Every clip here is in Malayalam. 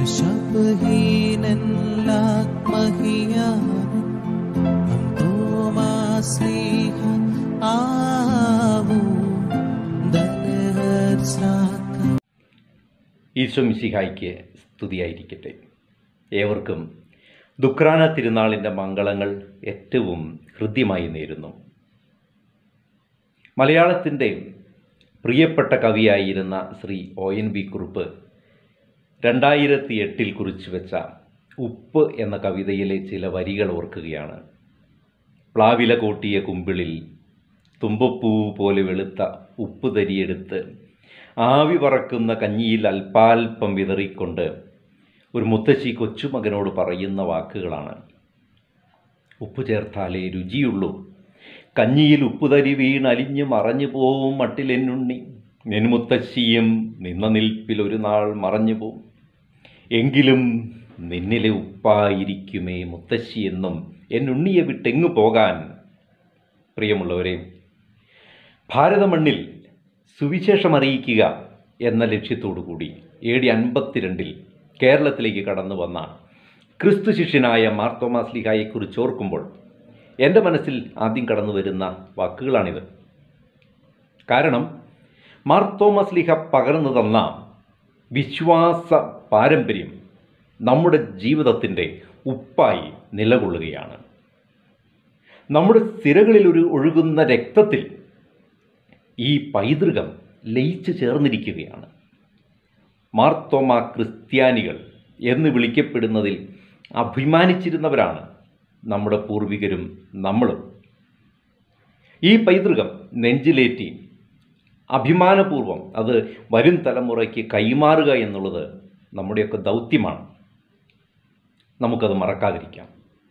ശബ്ദഹീനല്ലാത്മഹിയാനൻ തോമാസ്ലീഹ ആവൂ ദലഹർസാക്ക ഈശോ മിശിഹായ്ക്ക് സ്തുതിയായിരിക്കട്ടെ ഏവർക്കും ദുഃഖ്രാന തിരുനാളിൻ്റെ മംഗളങ്ങൾ ഏറ്റവും ഹൃദ്യമായി നേരുന്നു മലയാളത്തിൻ്റെ പ്രിയപ്പെട്ട കവിയായിരുന്ന Shri O N V Kurup രണ്ടായിരത്തി എട്ടിൽ കുറിച്ചു വെച്ച ഉപ്പ് എന്ന കവിതയിലെ ചില വരികൾ ഓർക്കുകയാണ് പ്ലാവില കൂട്ടിയ കുമ്പിളിൽ തുമ്പപ്പൂ പോലെ വെളുത്ത ഉപ്പ് തരിയെടുത്ത് ആവി പറക്കുന്ന കഞ്ഞിയിൽ അല്പാൽപ്പം വിതറിക്കൊണ്ട് ഒരു മുത്തശ്ശി കൊച്ചുമകനോട് പറയുന്ന വാക്കുകളാണ് ഉപ്പ് ചേർത്താലേ രുചിയുള്ളൂ കഞ്ഞിയിൽ ഉപ്പുതരി വീണ് അലിഞ്ഞു മറഞ്ഞു പോവും മട്ടിലെന്നുണ്ണി നെന്മുത്തശ്ശിയും നിന്ന നിൽപ്പിൽ ഒരു നാൾ മറഞ്ഞു പോവും എങ്കിലും നിന്നിലെ ഉപ്പായിരിക്കുമേ മുത്തശ്ശി എന്നും എന്നുണ്ണിയെ വിട്ടെങ്ങു പോകാൻ പ്രിയമുള്ളവരെ ഭാരതമണ്ണിൽ സുവിശേഷം അറിയിക്കുക എന്ന ലക്ഷ്യത്തോടു കൂടി എ ഡി അൻപത്തിരണ്ടിൽ കേരളത്തിലേക്ക് കടന്നു വന്ന ക്രിസ്തു ശിഷ്യനായ മാർത്തോമാസ് ലിഹായെക്കുറിച്ച് ഓർക്കുമ്പോൾ എൻ്റെ മനസ്സിൽ ആദ്യം കടന്നു വരുന്ന വാക്കുകളാണിത് കാരണം മാർത്തോമസ് ലിഹ പകർന്നു തന്ന വിശ്വാസ പാരമ്പര്യം നമ്മുടെ ജീവിതത്തിൻ്റെ ഉപ്പായി നിലകൊള്ളുകയാണ് നമ്മുടെ സിരകളിൽ ഒരു ഒഴുകുന്ന രക്തത്തിൽ ഈ പൈതൃകം ലയിച്ചു ചേർന്നിരിക്കുകയാണ് മാർത്തോമ ക്രിസ്ത്യാനികൾ എന്ന് വിളിക്കപ്പെടുന്നതിൽ അഭിമാനിച്ചിരുന്നവരാണ് നമ്മുടെ പൂർവികരും നമ്മളും ഈ പൈതൃകം നെഞ്ചിലേറ്റി അഭിമാനപൂർവം അത് വരും തലമുറയ്ക്ക് കൈമാറുക എന്നുള്ളത് നമ്മുടെയൊക്കെ ദൗത്യമാണ് നമുക്കത് മറക്കാതിരിക്കാം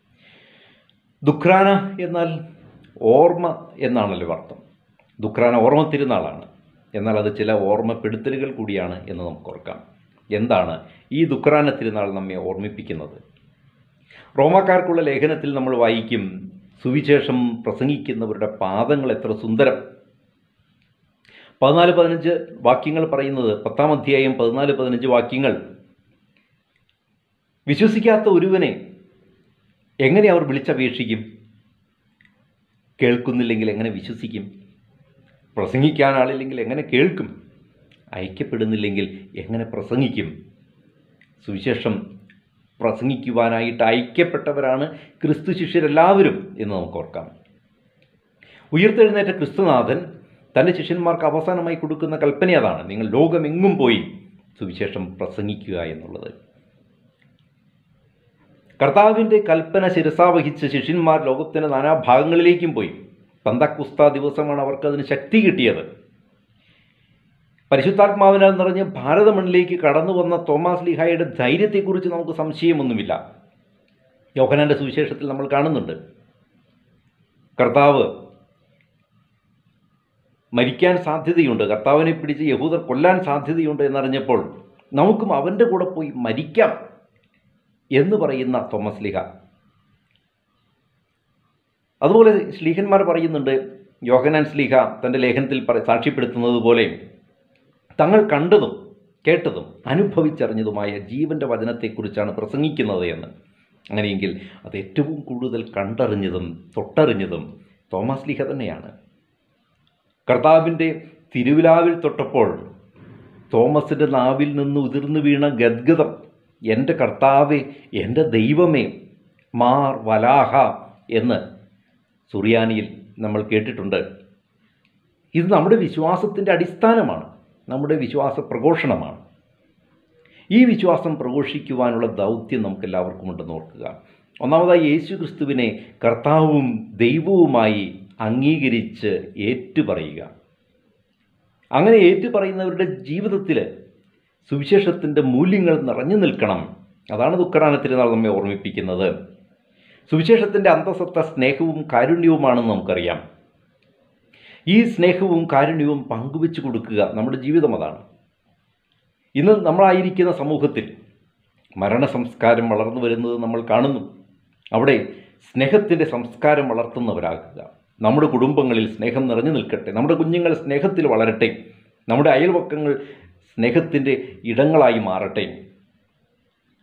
ദുഃഖ്രാന എന്നാൽ ഓർമ്മ എന്നാണല്ലോ അർത്ഥം ദുഃഖ്രാന ഓർമ്മ തിരുനാളാണ് എന്നാൽ അത് ചില ഓർമ്മപ്പെടുത്തലുകൾ കൂടിയാണ് എന്ന് നമുക്ക് ഓർക്കാം എന്താണ് ഈ ദുഃഖ്രാന തിരുനാൾ നമ്മെ ഓർമ്മിപ്പിക്കുന്നത് റോമാക്കാർക്കുള്ള ലേഖനത്തിൽ നമ്മൾ വായിക്കും സുവിശേഷം പ്രസംഗിക്കുന്നവരുടെ പാദങ്ങൾ എത്ര സുന്ദരം പതിനാല് പതിനഞ്ച് വാക്യങ്ങൾ പറയുന്നത് പത്താം അധ്യായം പതിനാല് പതിനഞ്ച് വാക്യങ്ങൾ വിശ്വസിക്കാത്ത ഒരുവനെ എങ്ങനെ അവർ വിളിച്ചപേക്ഷിക്കും കേൾക്കുന്നില്ലെങ്കിൽ എങ്ങനെ വിശ്വസിക്കും പ്രസംഗിക്കാൻ ആളില്ലെങ്കിൽ എങ്ങനെ കേൾക്കും ഐക്യപ്പെടുന്നില്ലെങ്കിൽ എങ്ങനെ പ്രസംഗിക്കും സുവിശേഷം പ്രസംഗിക്കുവാനായിട്ട് ഐക്യപ്പെട്ടവരാണ് ക്രിസ്തു ശിഷ്യരെല്ലാവരും എന്ന് നമുക്ക് ഓർക്കാം ഉയർത്തെഴുന്നേറ്റ ക്രിസ്തുനാഥൻ തൻ്റെ ശിഷ്യന്മാർക്ക് അവസാനമായി കൊടുക്കുന്ന കൽപ്പന അതാണ് നിങ്ങൾ ലോകമെങ്ങും പോയി സുവിശേഷം പ്രസംഗിക്കുക എന്നുള്ളത് കർത്താവിൻ്റെ കൽപ്പന ശിരസാവഹിച്ച് ശിഷ്യന്മാർ ലോകത്തിൻ്റെ നാനാഭാഗങ്ങളിലേക്കും പോയി പന്തക്കുസ്ത ദിവസമാണ് അവർക്കതിന് ശക്തി കിട്ടിയത് പരിശുദ്ധാത്മാവിനാൽ നിറഞ്ഞ് ഭാരതമണ്ണിലേക്ക് കടന്നു വന്ന തോമാസ് ലിഹായുടെ ധൈര്യത്തെക്കുറിച്ച് നമുക്ക് സംശയമൊന്നുമില്ല യോഹനാൻ്റെ സുവിശേഷത്തിൽ നമ്മൾ കാണുന്നുണ്ട് കർത്താവ് മരിക്കാൻ സാധ്യതയുണ്ട് കർത്താവിനെ പിടിച്ച് യഹൂദർ കൊല്ലാൻ സാധ്യതയുണ്ട് എന്നറിഞ്ഞപ്പോൾ നമുക്കും അവൻ്റെ കൂടെ പോയി മരിക്കാം എന്ന് പറയുന്ന തോമസ് ലിഹ അതുപോലെ ശ്ലീഹന്മാർ പറയുന്നുണ്ട് യോഹനാൻ സ്ലീഹ തൻ്റെ ലേഖനത്തിൽ പറ സാക്ഷ്യപ്പെടുത്തുന്നത് പോലെ തങ്ങൾ കണ്ടതും കേട്ടതും അനുഭവിച്ചറിഞ്ഞതുമായ ജീവൻ്റെ വചനത്തെക്കുറിച്ചാണ് പ്രസംഗിക്കുന്നത് എന്ന് അങ്ങനെയെങ്കിൽ അത് ഏറ്റവും കൂടുതൽ കണ്ടറിഞ്ഞതും തൊട്ടറിഞ്ഞതും തോമസ് ലീഹ തന്നെയാണ് കർത്താവിൻ്റെ തിരുവിലാവിൽ തൊട്ടപ്പോൾ തോമസിൻ്റെ നാവിൽ നിന്ന് ഉതിർന്നു വീണ ഗദ്ഗതം എൻ്റെ കർത്താവേ എൻ്റെ ദൈവമേ മാർ വലാഹ എന്ന് സുറിയാനിയിൽ നമ്മൾ കേട്ടിട്ടുണ്ട് ഇത് നമ്മുടെ വിശ്വാസത്തിൻ്റെ അടിസ്ഥാനമാണ് നമ്മുടെ വിശ്വാസ പ്രഘോഷണമാണ് ഈ വിശ്വാസം പ്രഘോഷിക്കുവാനുള്ള ദൗത്യം നമുക്ക് എല്ലാവർക്കും ഉണ്ടെന്ന് ഓർക്കുക ഒന്നാമതായി യേശു ക്രിസ്തുവിനെ കർത്താവും ദൈവവുമായി അംഗീകരിച്ച് ഏറ്റുപറയുക അങ്ങനെ ഏറ്റുപറയുന്നവരുടെ ജീവിതത്തിൽ സുവിശേഷത്തിൻ്റെ മൂല്യങ്ങൾ നിറഞ്ഞു നിൽക്കണം അതാണ് ദുഃഖറാന തിരുനാൾ നമ്മെ ഓർമ്മിപ്പിക്കുന്നത് സുവിശേഷത്തിൻ്റെ അന്തസത്ത സ്നേഹവും കാരുണ്യവുമാണെന്ന് നമുക്കറിയാം ഈ സ്നേഹവും കാരുണ്യവും പങ്കുവെച്ചു കൊടുക്കുക നമ്മുടെ ജീവിതം അതാണ് ഇന്ന് നമ്മളായിരിക്കുന്ന സമൂഹത്തിൽ മരണ സംസ്കാരം വളർന്നു വരുന്നത് നമ്മൾ കാണുന്നു അവിടെ സ്നേഹത്തിൻ്റെ സംസ്കാരം വളർത്തുന്നവരാകുക നമ്മുടെ കുടുംബങ്ങളിൽ സ്നേഹം നിറഞ്ഞു നിൽക്കട്ടെ നമ്മുടെ കുഞ്ഞുങ്ങൾ സ്നേഹത്തിൽ വളരട്ടെ നമ്മുടെ അയൽവക്കങ്ങൾ സ്നേഹത്തിൻ്റെ ഇടങ്ങളായി മാറട്ടെ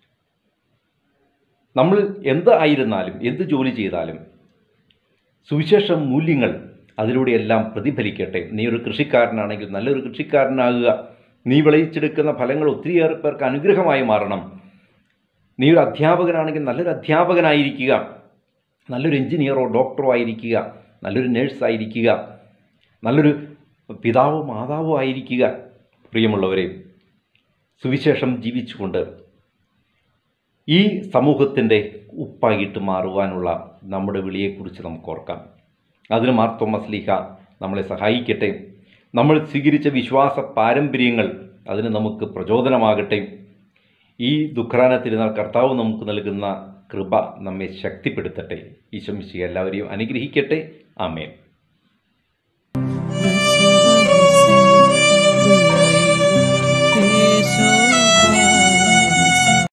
നമ്മൾ എന്ത് ആയിരുന്നാലും എന്ത് ജോലി ചെയ്താലും സുവിശേഷ മൂല്യങ്ങൾ അതിലൂടെയെല്ലാം പ്രതിഫലിക്കട്ടെ നീ ഒരു കൃഷിക്കാരനാണെങ്കിൽ നല്ലൊരു കൃഷിക്കാരനാകുക നീ വിളയിച്ചെടുക്കുന്ന ഫലങ്ങൾ ഒത്തിരിയേറെ പേർക്ക് അനുഗ്രഹമായി മാറണം നീ ഒരു അധ്യാപകനാണെങ്കിൽ നല്ലൊരു അധ്യാപകനായിരിക്കുക നല്ലൊരു എഞ്ചിനീയറോ ഡോക്ടറോ ആയിരിക്കുക നല്ലൊരു നേഴ്സായിരിക്കുക നല്ലൊരു പിതാവോ മാതാവോ ആയിരിക്കുക പ്രിയമുള്ളവരെ സുവിശേഷം ജീവിച്ചുകൊണ്ട് ഈ സമൂഹത്തിൻ്റെ ഉപ്പായിട്ട് മാറുവാനുള്ള നമ്മുടെ വിളിയെക്കുറിച്ച് നമുക്ക് ഓർക്കാം അതിന് മാർ തോമസ് ലീഹ നമ്മളെ സഹായിക്കട്ടെ നമ്മൾ സ്വീകരിച്ച വിശ്വാസ പാരമ്പര്യങ്ങൾ അതിന് നമുക്ക് പ്രചോദനമാകട്ടെ ഈ ദുഃഖാന തിരുനാൾ കർത്താവ് നമുക്ക് നൽകുന്ന കൃപ നമ്മെ ശക്തിപ്പെടുത്തട്ടെ ഈശോമിശി എല്ലാവരെയും അനുഗ്രഹിക്കട്ടെ ആമേൻ